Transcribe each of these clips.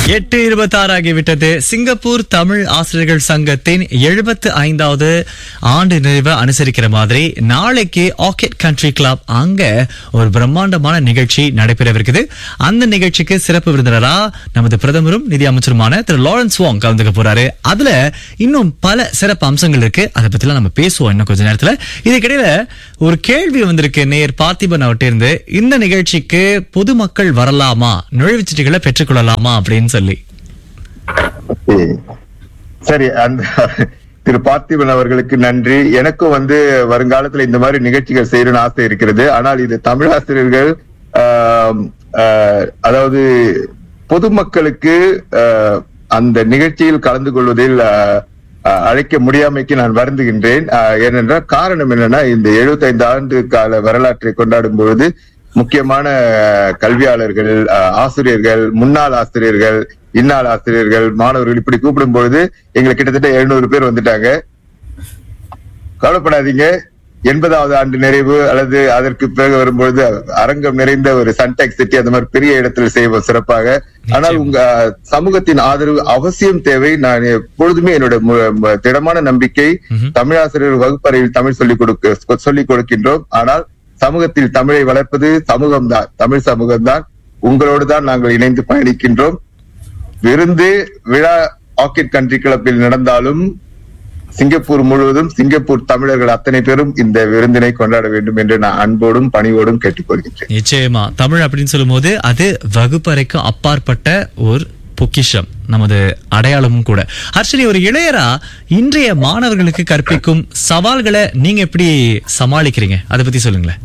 எட்டு இருபத்தி ஆறு ஆகிவிட்டது சிங்கப்பூர் தமிழ் ஆசிரியர்கள் சங்கத்தின் எழுபத்து ஐந்தாவது ஆண்டு நிறைவை அனுசரிக்கிற மாதிரி நாளைக்கு ஆர்கிட் கண்ட்ரி கிளப் அங்க ஒரு பிரம்மாண்டமான நிகழ்ச்சி நடைபெறவிருக்குது அந்த நிகழ்ச்சிக்கு சிறப்பு விருந்தினரா நமது பிரதமரும் நிதி அமைச்சருமான திரு லாரன்ஸ் வாங் கலந்துக்க போறாரு அதுல இன்னும் பல சிறப்பு அம்சங்கள் இருக்கு அதை பத்திலாம் நம்ம பேசுவோம் இன்னும் கொஞ்ச நேரத்துல இதுக்கிடையில ஒரு கேள்வி வந்திருக்கு நேர் பார்த்திபன் அவர்கிட்ட இருந்து இந்த நிகழ்ச்சிக்கு பொதுமக்கள் வரலாமா நுழைவுச்சீட்டுகளை பெற்றுக்கொள்ளலாமா அப்படின்னு சொல்லி சரி. சரி அந்த திரு பார்த்திபன் அவர்களுக்கு நன்றி எனக்கும் வந்து வருங்காலத்துல இந்த மாதிரி நிகழ்ச்சிகள் செய்யணும்னு ஆசை இருக்கிறது ஆனால் இது தமிழாசிரியர்கள் ஆம், ஆஹ், அதாவது பொதுமக்களுக்கு ஆஹ், அந்த நிகழ்ச்சியில் கலந்து கொள்வதில் ஆஹ், ஆஹ், அழைக்க முடியாமைக்கு நான் வருந்துகின்றேன் ஆஹ், ஏனென்றால் காரணம் என்னன்னா இந்த 75 ஆண்டு கால வரலாற்றை கொண்டாடும் பொழுது முக்கியமான கல்வியாளர்கள் ஆஹ், ஆசிரியர்கள் முன்னாள் ஆசிரியர்கள் இன்னாள் ஆசிரியர்கள் மாணவர்கள் இப்படி கூப்பிடும் பொழுது எங்களுக்கு கிட்டத்தட்ட 700 பேர் வந்துட்டாங்க கவலைப்படாதீங்க எண்பதாவது ஆண்டு நிறைவு அல்லது அதற்கு பிறகு வரும்பொழுது அரங்கம் நிறைந்த ஒரு சன்டெக் சிட்டி அந்த மாதிரி பெரிய இடத்துல செய்வோம் சிறப்பாக ஆனால் உங்க சமூகத்தின் ஆதரவு அவசியம் தேவை நான் எப்பொழுதுமே என்னோட மு- மு- திடமான நம்பிக்கை தமிழாசிரியர் வகுப்பறையில் தமிழ் சொல்லிக் கொடுக்க சொல்லிக் கொடுக்கின்றோம் ஆனால் சமூகத்தில் தமிழை வளர்ப்பது சமூகம்தான் தமிழ் சமூகம்தான் உங்களோடு தான் நாங்கள் இணைந்து பயணிக்கின்றோம் விருந்து விழா ஆர்கிட் கண்ட்ரி கிளப்பில் நடந்தாலும் சிங்கப்பூர் முழுவதும் சிங்கப்பூர் தமிழர்கள் அத்தனை பேரும் இந்த விருந்தினை கொண்டாட வேண்டும் என்று நான் அன்போடும் பணிவோடும் கேட்டுக்கொள்கின்றேன் நிச்சயமா தமிழ் அப்படின்னு சொல்லும்போது அது வகுப்பறைக்கு அப்பாற்பட்ட ஒரு பொக்கிஷம் நமது அடையாளமும் கூட ஹர்ஷினி ஒரு இளையரா இன்றைய மாணவர்களுக்கு கற்பிக்கும் சவால்களை நீங்க எப்படி சமாளிக்கிறீங்க அதை பத்தி சொல்லுங்களேன்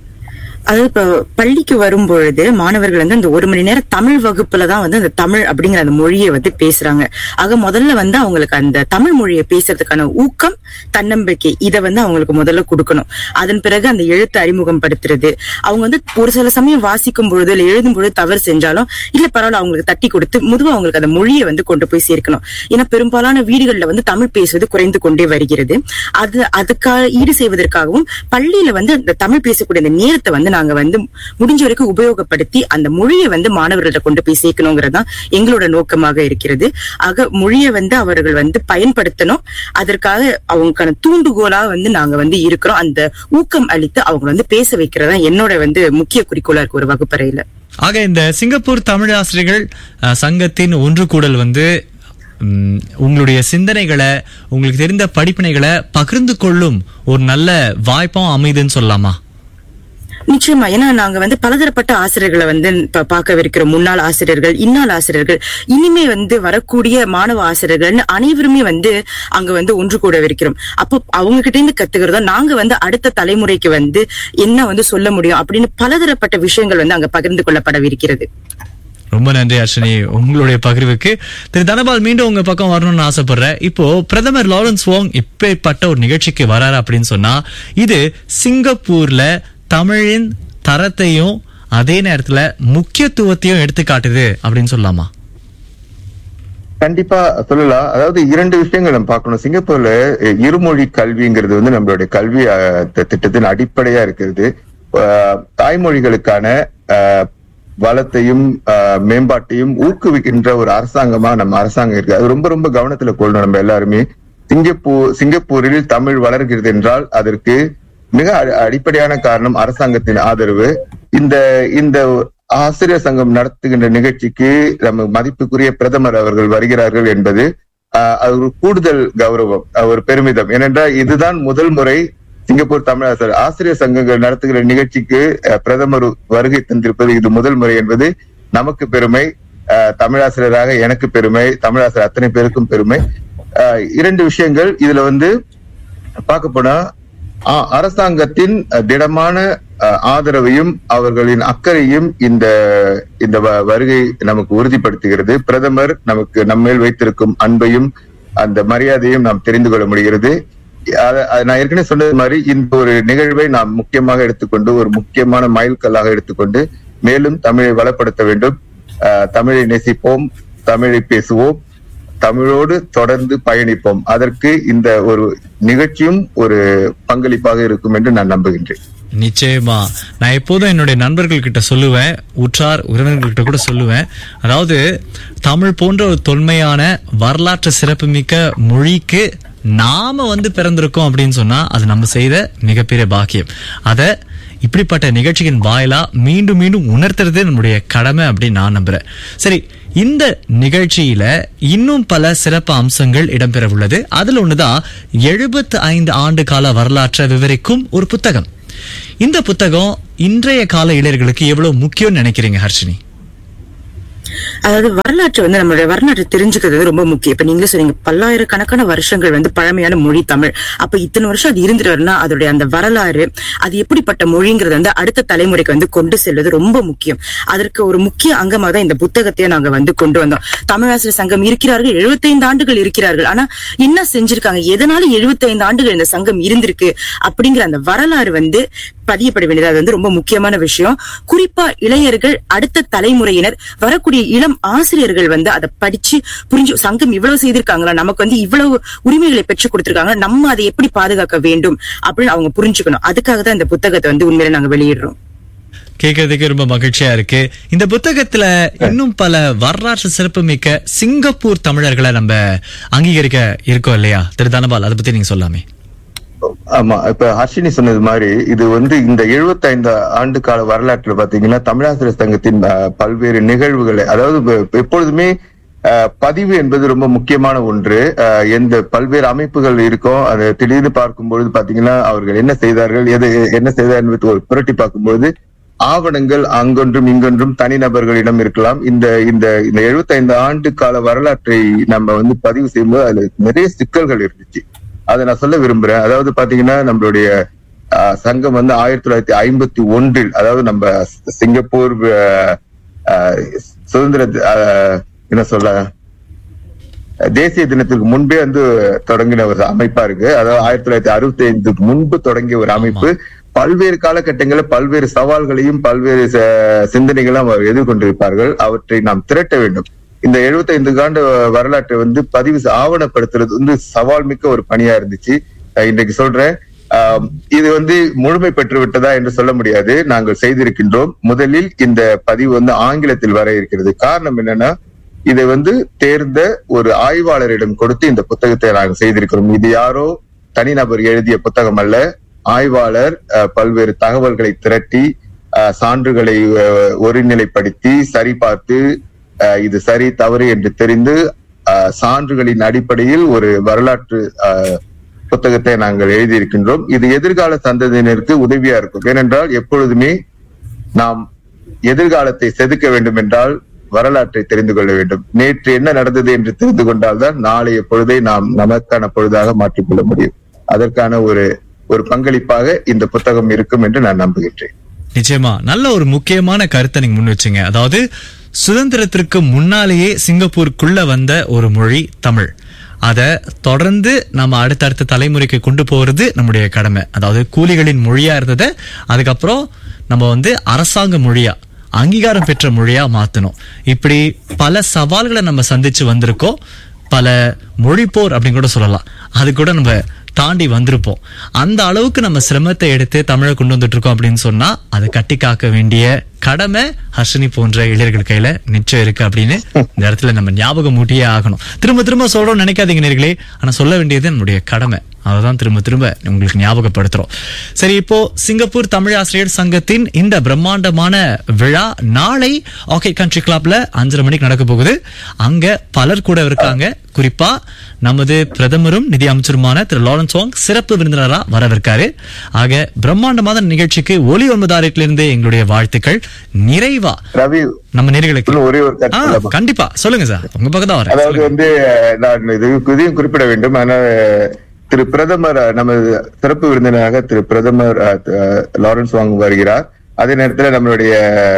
அதாவது இப்ப பள்ளிக்கு வரும் பொழுது மாணவர்கள் வந்து அந்த ஒரு மணி நேரம் தமிழ் வகுப்புல தான் வந்து அந்த தமிழ் அப்படிங்கிற அந்த மொழியை வந்து பேசுறாங்க ஆக முதல்ல வந்து அவங்களுக்கு அந்த தமிழ் மொழியை பேசுறதுக்கான ஊக்கம் தன்னம்பிக்கை இதை வந்து அவங்களுக்கு முதல்ல கொடுக்கணும் அதன் பிறகு அந்த எழுத்து அறிமுகம் படுத்துறது அவங்க வந்து ஒரு சில சமயம் வாசிக்கும் பொழுது இல்ல எழுதும் பொழுது தவறு செஞ்சாலும் இல்ல பரவாயில்ல அவங்களுக்கு தட்டி கொடுத்து முதுவா அவங்களுக்கு அந்த மொழியை வந்து கொண்டு போய் சேர்க்கணும் ஏன்னா பெரும்பாலான வீடுகள்ல வந்து தமிழ் பேசுவது குறைந்து கொண்டே வருகிறது அது அதுக்காக ஈடு செய்வதற்காகவும் பள்ளியில வந்து அந்த தமிழ் பேசக்கூடிய அந்த நேரத்தை வந்து நாங்க வந்து முடிஞ்ச வரைக்கும் உபயோகப்படுத்தி அந்த மொழியை வந்து மாணவர்கள்ட்ட கொண்டு போய் சேர்க்கணுங்கிறது தான் எங்களோட நோக்கமாக இருக்கிறது ஆக மொழியை வந்து அவர்கள் வந்து பயன்படுத்தணும் அதற்காக அவங்களுக்கான தூண்டுகோலா வந்து நாங்க வந்து இருக்கிறோம் அந்த ஊக்கம் அளித்து அவங்க வந்து பேச வைக்கிறதா என்னோட வந்து முக்கிய குறிக்கோளா இருக்கு ஒரு வகுப்பறையில ஆக இந்த சிங்கப்பூர் தமிழ் ஆசிரியர்கள் அஹ், சங்கத்தின் ஒன்று கூடல் வந்து ம், உங்களுடைய சிந்தனைகளை உங்களுக்கு தெரிந்த படிப்பினைகளை பகிர்ந்து கொள்ளும் ஒரு நல்ல வாய்ப்பும் அமைதுன்னு சொல்லலாமா நிச்சயமா ஏன்னா நாங்க வந்து பலதரப்பட்ட ஆசிரியர்களை வந்து இப்ப பார்க்கவிருக்கிறோம் முன்னாள் ஆசிரியர்கள் இன்னாள் ஆசிரியர்கள் இனிமே வந்து வரக்கூடிய மாணவ ஆசிரியர்கள் அனைவருமே வந்து அங்க வந்து ஒன்று கூடவிருக்கிறோம் அப்போ அவங்க கிட்ட இருந்து கத்துக்கிறதோ நாங்க வந்து அடுத்த தலைமுறைக்கு வந்து என்ன வந்து சொல்ல முடியும் அப்படின்னு பலதரப்பட்ட விஷயங்கள் வந்து அங்க பகிர்ந்து கொள்ளப்படவிருக்கிறது ரொம்ப நன்றி அர்ஷினி உங்களுடைய பகிர்வுக்கு திரு தனபால் மீண்டும் உங்க பக்கம் வரணும்னு ஆசைப்படுறேன் இப்போ பிரதமர் லாரன்ஸ் வோங் இப்பேற்பட்ட ஒரு நிகழ்ச்சிக்கு வராரு அப்படின்னு சொன்னா இது சிங்கப்பூர்ல தமிழின் தரத்தையும் அதே நேரத்துல முக்கியத்துவத்தையும் எடுத்து காட்டுது அப்படின்னு சொல்லலாமா கண்டிப்பா சொல்லலாம் அதாவது இரண்டு விஷயங்கள் நம்ம பார்க்கணும் சிங்கப்பூர்ல அஹ், இருமொழி கல்விங்கிறது வந்து நம்மளுடைய கல்வி அஹ், தி- திட்டத்தின் அடிப்படையா இருக்கிறது அஹ், தாய்மொழிகளுக்கான அஹ், வளத்தையும் அஹ், மேம்பாட்டையும் ஊக்குவிக்கின்ற ஒரு அரசாங்கமா நம்ம அரசாங்கம் இருக்கு அது ரொம்ப ரொம்ப கவனத்துல கொள்ளணும் நம்ம எல்லாருமே சிங்கப்பூர் சிங்கப்பூரில் தமிழ் வளர்கிறது என்றால் அதற்கு மிக அடி- அடிப்படையான காரணம் அரசாங்கத்தின் ஆதரவு இந்த இந்த ஆசிரியர் சங்கம் நடத்துகின்ற நிகழ்ச்சிக்கு நம்ம மதிப்புக்குரிய பிரதமர் அவர்கள் வருகிறார்கள் என்பது ஆஹ், அது ஒரு கூடுதல் கௌரவம் அஹ், ஒரு பெருமிதம் ஏனென்றால் இதுதான் முதல் முறை சிங்கப்பூர் தமிழ் ஆசிரியர் ஆசிரியர் சங்கங்கள் நடத்துகிற நிகழ்ச்சிக்கு அஹ், பிரதமர் வருகை தந்திருப்பது இது முதல் முறை என்பது நமக்கு பெருமை அஹ், தமிழாசிரியராக எனக்கு பெருமை தமிழாசிரியர் அத்தனை பேருக்கும் பெருமை அஹ், இரண்டு விஷயங்கள் இதுல வந்து பார்க்க போனா ஆ- அரசாங்கத்தின் அஹ், திடமான அஹ், ஆதரவையும் அவர்களின் அக்கறையும் இந்த இந்த வ- வருகை நமக்கு உறுதிப்படுத்துகிறது பிரதமர் நமக்கு நம்மேல் வைத்திருக்கும் அன்பையும் அந்த மரியாதையும் நாம் தெரிந்து கொள்ள முடிகிறது அத- அது நான் ஏற்கனவே சொன்னது மாதிரி இந்த ஒரு நிகழ்வை நாம் முக்கியமாக எடுத்துக்கொண்டு ஒரு முக்கியமான மைல்கல்லாக எடுத்துக்கொண்டு மேலும் தமிழை வளப்படுத்த வேண்டும் அஹ், தமிழை நேசிப்போம் தமிழை பேசுவோம் தமிழோடு தொடர்ந்து பயணிப்போம் அதற்கு இந்த ஒரு நிகழ்ச்சியும் ஒரு பங்களிப்பாக இருக்கும் என்று நான் நம்புகின்றேன் நிச்சயமா நான் எப்போதும் என்னுடைய நண்பர்கள் கிட்ட சொல்லுவேன் உற்றார் உறவினர்கள் கிட்ட கூட சொல்லுவேன் அதாவது தமிழ் போன்ற ஒரு தொன்மையான வரலாற்று சிறப்புமிக்க மொழிக்கு நாம வந்து பிறந்திருக்கோம் அப்படின்னு சொன்னா அது நம்ம செய்த மிகப்பெரிய பாக்கியம் அத இப்படிப்பட்ட நிகழ்ச்சியின் வாயிலா மீண்டும் மீண்டும் உணர்த்துறது நம்முடைய கடமை அப்படின்னு நான் நம்புறேன் சரி இந்த நிகழ்ச்சியில இன்னும் பல சிறப்பு அம்சங்கள் இடம்பெற உள்ளது அதுல ஒண்ணுதான் எழுபத்து ஐந்து ஆண்டு கால வரலாற்றை விவரிக்கும் ஒரு புத்தகம் இந்த புத்தகம் இன்றைய கால இளைஞர்களுக்கு எவ்வளவு முக்கியம்னு நினைக்கிறீங்க ஹர்ஷினி அதாவது வரலாற்று வந்து நம்மளுடைய வரலாற்று தெரிஞ்சுக்கிறது வந்து ரொம்ப முக்கியம் இப்ப நீங்களே சொன்னீங்க பல்லாயிரக்கணக்கான வருஷங்கள் வந்து பழமையான மொழி தமிழ் அப்ப இத்தனை வருஷம் அது இருந்துட்டு வரனா அதோடைய அந்த வரலாறு அது எப்படிப்பட்ட மொழிங்கிறது வந்து அடுத்த தலைமுறைக்கு வந்து கொண்டு செல்வது ரொம்ப முக்கியம் அதற்கு ஒரு முக்கிய அங்கமாக தான் இந்த புத்தகத்தையே நாங்க வந்து கொண்டு வந்தோம் தமிழாசிரியர் சங்கம் இருக்கிறார்கள் 75 ஆண்டுகள் இருக்கிறார்கள் ஆனா என்ன செஞ்சிருக்காங்க எதனால 75 ஆண்டுகள் இந்த சங்கம் இருந்திருக்கு அப்படிங்கிற அந்த வரலாறு வந்து பதியப்பட வேண்டியது அது வந்து ரொம்ப முக்கியமான விஷயம் குறிப்பா இளைஞர்கள் அடுத்த தலைமுறையினர் வரக்கூடிய இளம் ஆசிரியர்கள் வந்து அதை படிச்சு புரிஞ்சு சங்கம் இவ்வளவு செய்திருக்காங்களா நமக்கு வந்து இவ்வளவு உரிமைகளை பெற்றுக் கொடுத்திருக்காங்க நம்ம அதை எப்படி பாதுகாக்க வேண்டும் அப்படின்னு அவங்க புரிஞ்சுக்கணும் அதுக்காக தான் இந்த புத்தகத்தை வந்து உண்மையில நாங்க வெளியிடுறோம் கேட்கறதுக்கு ரொம்ப மகிழ்ச்சியா இருக்கு இந்த புத்தகத்துல இன்னும் பல வரலாற்று சிறப்புமிக்க சிங்கப்பூர் தமிழர்களை நம்ம அங்கீகரிக்க இருக்கோம் இல்லையா திரு தனபால் அதை பத்தி நீங்க சொல்லாமே ஆமா இப்ப ஹர்ஷினி சொன்னது மாதிரி இது வந்து இந்த 75 ஆண்டு கால வரலாற்றுல பாத்தீங்கன்னா தமிழாசிரியர் சங்கத்தின் அஹ், பல்வேறு நிகழ்வுகளை அதாவது இப்ப எப்பொழுதுமே அஹ், பதிவு என்பது ரொம்ப முக்கியமான ஒன்று அஹ், எந்த பல்வேறு அமைப்புகள் இருக்கும் அதை திடீர்னு பார்க்கும்பொழுது பாத்தீங்கன்னா அவர்கள் என்ன செய்தார்கள் எது என்ன செய்தார் என்பது ஒரு புரட்டி பார்க்கும்பொழுது ஆவணங்கள் அங்கொன்றும் இங்கொன்றும் தனிநபர்களிடம் இருக்கலாம் இந்த இந்த இந்த 75 ஆண்டு கால வரலாற்றை நம்ம வந்து பதிவு செய்யும்போது அதுல நிறைய சிக்கல்கள் இருந்துச்சு அதை நான் சொல்ல விரும்புறேன் அதாவது பாத்தீங்கன்னா நம்மளுடைய ஆஹ், சங்கம் வந்து ஆயிரத்தி தொள்ளாயிரத்தி ஐம்பத்தி ஒன்றில் அதாவது நம்ம சிங்கப்பூர் ஆஹ், ஆஹ், சுதந்திர தி- ஆஹ், என்ன சொல்ல தேசிய தினத்துக்கு முன்பே வந்து தொடங்கின ஒரு அமைப்பா இருக்கு அதாவது ஆயிரத்தி தொள்ளாயிரத்தி அறுபத்தி ஐந்துக்கு முன்பு தொடங்கிய ஒரு அமைப்பு பல்வேறு காலகட்டங்களில் பல்வேறு சவால்களையும் பல்வேறு ச- சிந்தனைகளும் அவர் எதிர்கொண்டிருப்பார்கள் அவற்றை நாம் திரட்ட வேண்டும் இந்த 75 ஆண்டு வரலாற்றை வந்து பதிவு செ- ஆவணப்படுத்துறது வந்து சவால் மிக்க ஒரு பணியா இருந்துச்சு அஹ் இன்றைக்கு சொல்றேன் ஆம், இது வந்து முழுமை பெற்று விட்டதா என்று சொல்ல முடியாது நாங்கள் செய்திருக்கின்றோம் முதலில் இந்த பதிவு வந்து ஆங்கிலத்தில் வர இருக்கிறது காரணம் என்னன்னா இதை வந்து தேர்ந்த ஒரு ஆய்வாளரிடம் கொடுத்து இந்த புத்தகத்தை நாங்கள் செய்திருக்கிறோம் இது யாரோ தனிநபர் எழுதிய புத்தகம் அல்ல ஆய்வாளர் அஹ், பல்வேறு தகவல்களை திரட்டி அஹ், சான்றுகளை அஹ், ஒருநிலைப்படுத்தி சரிபார்த்து அஹ், இது சரி தவறு என்று தெரிந்து அஹ், சான்றுகளின் அடிப்படையில் ஒரு வரலாற்று அஹ், புத்தகத்தை நாங்கள் எழுதியிருக்கின்றோம் இது எதிர்கால சந்ததியினருக்கு உதவியா இருக்கும் ஏனென்றால் எப்பொழுதுமே நாம் எதிர்காலத்தை செதுக்க வேண்டும் என்றால் வரலாற்றை தெரிந்து கொள்ள வேண்டும் நேற்று என்ன நடந்தது என்று தெரிந்து கொண்டால்தான் நாளைய பொழுதை நாம் நமக்கான பொழுதாக மாற்றிக்கொள்ள முடியும் அதற்கான ஒரு ஒரு பங்களிப்பாக இந்த புத்தகம் இருக்கும் என்று நான் நம்புகின்றேன் நிச்சயமா நல்ல ஒரு முக்கியமான கருத்தை நீங்க முன் வச்சீங்க அதாவது சுதந்திரத்திற்கு முன்னாலேயே சிங்கப்பூருக்குள்ள வந்த ஒரு மொழி தமிழ் அத தொடர்ந்து நம்ம அடுத்தடுத்த தலைமுறைக்கு கொண்டு போறது நம்முடைய கடமை அதாவது கூலிகளின் மொழியா இருந்ததை அதுக்கப்புறம் நம்ம வந்து அரசாங்க மொழியா அங்கீகாரம் பெற்ற மொழியா மாத்தணும் இப்படி பல சவால்களை நம்ம சந்திச்சு வந்திருக்கோம் பல மொழிப்போர் அப்படின்னு கூட சொல்லலாம் அது கூட நம்ம தாண்டி வந்திருப்போம் அந்த அளவுக்கு நம்ம சிரமத்தை எடுத்து தமிழை கொண்டு வந்துட்டு இருக்கோம் அப்படின்னு சொன்னா அதை கட்டி காக்க வேண்டிய கடமை ஹர்ஷினி போன்ற இளைஞர்கள் கையில நிச்சயம் இருக்கு அப்படின்னு இந்த இடத்துல நம்ம ஞாபகம் மூட்டியே ஆகணும் திரும்ப திரும்ப சொல்றோம் நினைக்காதீங்க நேர்களே ஆனா சொல்ல வேண்டியது நம்முடைய கடமை அததான் திரும்ப திரும்ப உங்களுக்கு ஞாபகப்படுத்துறோம் சரி இப்போ சிங்கப்பூர் தமிழ் ஆசிரியர் சங்கத்தின் இந்த பிரம்மாண்டமான விழா நாளை ஆக்கே கண்ட்ரி கிளப்ல அஞ்சரை மணிக்கு நடக்க போகுது அங்க பலர் கூட இருக்காங்க குறிப்பா நமது பிரதமரும் நிதி அமைச்சருமான திரு லாரன்ஸ் வாங் சிறப்பு விருந்தினரா வரவிருக்காரு ஆக பிரம்மாண்டமான நிகழ்ச்சிக்கு ஒலி ஒன்பதாயிரத்திலிருந்து எங்களுடைய வாழ்த்துக்கள் நிறைவா ரவி நம்ம நேர்களுக்கு இன்னும் ஒரே ஒரு கருத்து ஆ, சொல்லலாமா? கண்டிப்பா சொல்லுங்க சார் உங்க பக்கம் தான் வரேன் அதாவது சொல்லுங்க. வந்து நான் இது இதையும் குறிப்பிட வேண்டும் ஆனா திரு பிரதமர் அஹ், நமது சிறப்பு விருந்தினராக திரு பிரதமர் அஹ், அஹ், லாரன்ஸ் வாங் வருகிறார் அதே நேரத்தில் நம்மளுடைய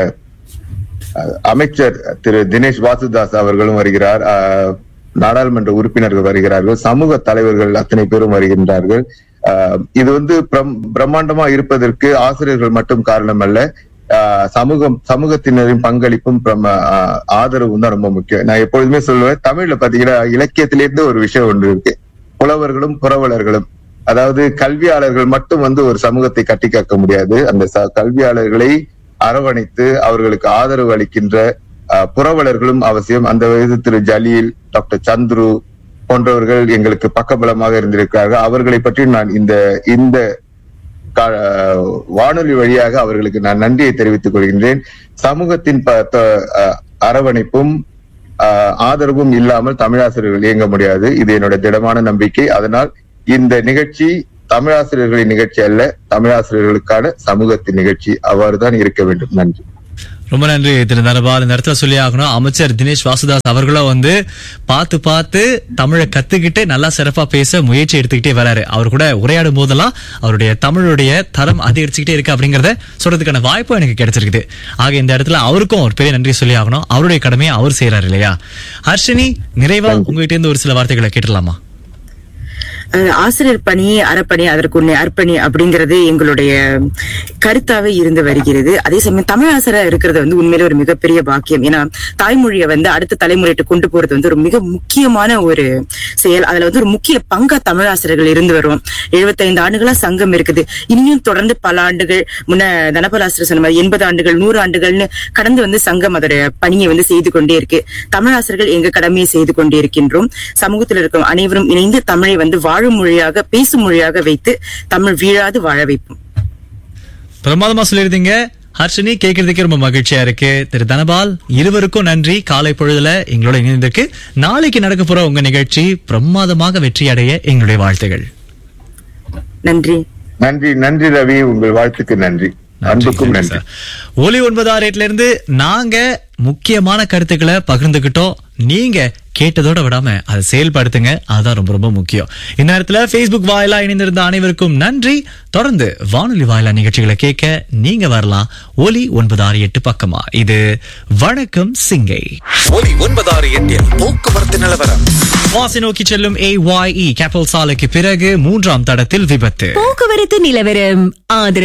அஹ், அமைச்சர் திரு தினேஷ் வாசுதாஸ் அவர்களும் வருகிறார் அஹ், நாடாளுமன்ற உறுப்பினர்கள் வருகிறார்கள் சமூக தலைவர்கள் அத்தனை பேரும் வருகின்றார்கள் அஹ், இது வந்து பிரம்- பிரம்மாண்டமா இருப்பதற்கு ஆசிரியர்கள் மட்டும் காரணம் அல்ல ஆஹ் சமூகம் சமூகத்தினரின் பங்களிப்பும் பிரம- ஆஹ் ஆதரவும் தான் ரொம்ப முக்கியம் நான் எப்பொழுதுமே சொல்லுவேன் தமிழ்ல பாத்தீங்கன்னா இலக்கியத்திலிருந்து ஒரு விஷயம் ஒன்று இருக்கு புலவர்களும் புரவலர்களும் அதாவது கல்வியாளர்கள் மட்டும் வந்து ஒரு சமூகத்தை கட்டி காக்க முடியாது அந்த ச- கல்வியாளர்களை அரவணைத்து அவர்களுக்கு ஆதரவு அளிக்கின்ற அஹ், புரவலர்களும் அவசியம் அந்த வயது திரு ஜலீல் டாக்டர் சந்துரு போன்றவர்கள் எங்களுக்கு பக்கபலமாக இருந்திருக்கிறார்கள் அவர்களை பற்றி நான் இந்த இந்த கா- வானொலி வழியாக அவர்களுக்கு நான் நன்றியை தெரிவித்துக் கொள்கின்றேன் சமூகத்தின் ப- த- அஹ் அரவணைப்பும் அஹ், ஆதரவும் இல்லாமல் தமிழாசிரியர்கள் இயங்க முடியாது இது என்னோட திடமான நம்பிக்கை அதனால் இந்த நிகழ்ச்சி தமிழாசிரியர்களின் நிகழ்ச்சி அல்ல தமிழாசிரியர்களுக்கான சமூகத்தின் நிகழ்ச்சி அவ்வாறுதான் இருக்க வேண்டும் நன்றி ரொம்ப நன்றி திரு தனபால் இந்த இடத்துல சொல்லி ஆகணும் அமைச்சர் தினேஷ் வாசுதாஸ் அவர்களும் வந்து பார்த்து பார்த்து தமிழை கத்துக்கிட்டு நல்லா சிறப்பா பேச முயற்சி எடுத்துக்கிட்டே வராரு அவர் கூட உரையாடும் போதெல்லாம் அவருடைய தமிழுடைய தரம் அதிகரிச்சுக்கிட்டே இருக்கு அப்படிங்கறத சொல்றதுக்கான வாய்ப்பும் எனக்கு கிடைச்சிருக்குது ஆக இந்த இடத்துல அவருக்கும் ஒரு பெரிய நன்றி சொல்லி ஆகணும் அவருடைய கடமையை அவர் செய்யறாரு இல்லையா ஹர்ஷினி நிறைவா உங்ககிட்ட இருந்து ஒரு சில வார்த்தைகளை கேட்டலாமா அஹ் ஆசிரியர் பணி அறப்பணி அதற்கு உன்னை அர்ப்பணி அப்படிங்கிறது எங்களுடைய கருத்தாவே இருந்து வருகிறது அதே சமயம் தமிழ் ஆசிரியர் இருக்கிறது வந்து உண்மையிலே ஒரு மிகப்பெரிய பாக்கியம் ஏன்னா தாய்மொழியை வந்து அடுத்த தலைமுறைக்கு கொண்டு போறது வந்து ஒரு மிக முக்கியமான ஒரு செயல் அதுல வந்து ஒரு முக்கிய பங்கா தமிழ் ஆசிரியர்கள் இருந்து வரும் 75 ஆண்டுகளா சங்கம் இருக்குது இனியும் தொடர்ந்து பல ஆண்டுகள் முன்ன தனபல் ஆசிரியர் சொன்ன மாதிரி எண்பது ஆண்டுகள் நூறு ஆண்டுகள்னு கடந்து வந்து சங்கம் அதோட பணியை வந்து செய்து கொண்டே இருக்கு தமிழ் ஆசிரியர்கள் எங்க கடமையை செய்து கொண்டே இருக்கின்றோம் சமூகத்தில் இருக்கும் அனைவரும் இணைந்து தமிழை வந்து வாழும் மொழியாக பேசும் மொழியாக வைத்து தமிழ் வீழாது வாழ வைப்போம் பிரமாதமா சொல்லியிருந்தீங்க ஹர்ஷினி கேட்கறதுக்கே ரொம்ப மகிழ்ச்சியா இருக்கு திரு தனபால் இருவருக்கும் நன்றி காலை பொழுதுல எங்களோட இணைந்திருக்கு நாளைக்கு நடக்க போற உங்க நிகழ்ச்சி பிரமாதமாக வெற்றி அடைய எங்களுடைய வாழ்த்துகள் நன்றி நன்றி நன்றி ரவி உங்கள் வாழ்த்துக்கு நன்றி அன்புக்கும் நன்றி சார். ஒலி ஒன்பதாம் ரேட்ல இருந்து நாங்க முக்கியமான கருத்துக்களை பகிர்ந்துகிட்டோம் நீங்க கேட்டதோட விடாம அதை செயல்படுத்துங்க அதுதான் ரொம்ப ரொம்ப முக்கியம் இந்த நேரத்துல Facebook வாயிலா இணைந்திருந்த அனைவருக்கும் நன்றி தொடர்ந்து வானொலி வாயிலா நிகழ்ச்சிகளை கேட்க நீங்க வரலாம் ஒலி ஒன்பது ஆறு எட்டு பக்கமா இது வணக்கம் சிங்கை ஒலி ஒன்பதாறு எட்டில் போக்குவரத்து நிலவரம் வாசி நோக்கி செல்லும் ஏ கேப்பல் சாலைக்கு பிறகு மூன்றாம் தடத்தில் விபத்து போக்குவரத்து நிலவரம் ஆதரவு